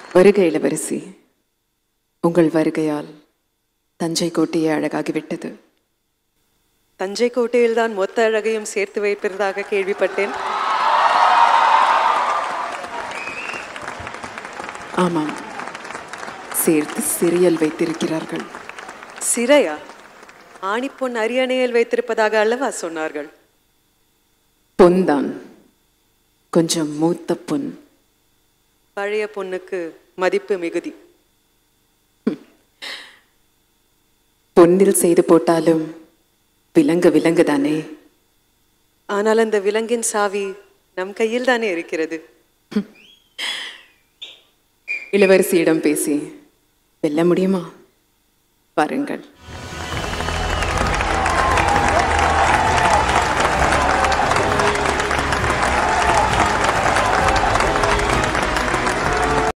வருக இளவரசி உங்கள் வருகையால் தஞ்சை கோட்டையே அழகாகிவிட்டது தஞ்சை கோட்டையில்தான் மொத்த அழகையும் சேர்த்து வைப்பதாக கேள்விப்பட்டேன் ஆமாம் சேர்த்து சிறியல் வைத்திருக்கிறார்கள் சிறையா ஆணிப்பொன் அரியணையில் வைத்திருப்பதாக அல்லவா சொன்னார்கள் பொன்தான் கொஞ்சம் மூத்த பொன் பழைய பொண்ணுக்கு மதிப்பு மிகுதி பொன்னில் செய்து போட்டாலும் விலங்கு விலங்கு தானே ஆனால் அந்த விலங்கின் சாவி நம் கையில் தானே இருக்கிறது இளவரசியிடம் பேசி வெல்ல முடியுமா பாருங்கள்